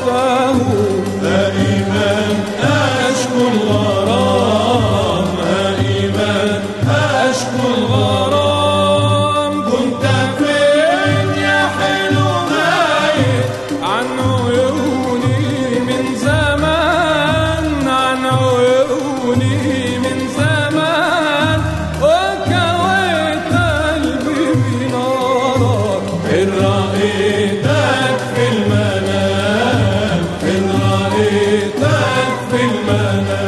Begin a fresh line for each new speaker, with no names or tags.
وفاه
دائما أشكو الغرام دائما أشكو الغرام
كنت فين يا حلو غايب عن عيوني من زمان عن عيوني من زمان وكويت قلبي بنارك
إن رأيتك في المنام إن رأيتك في المنام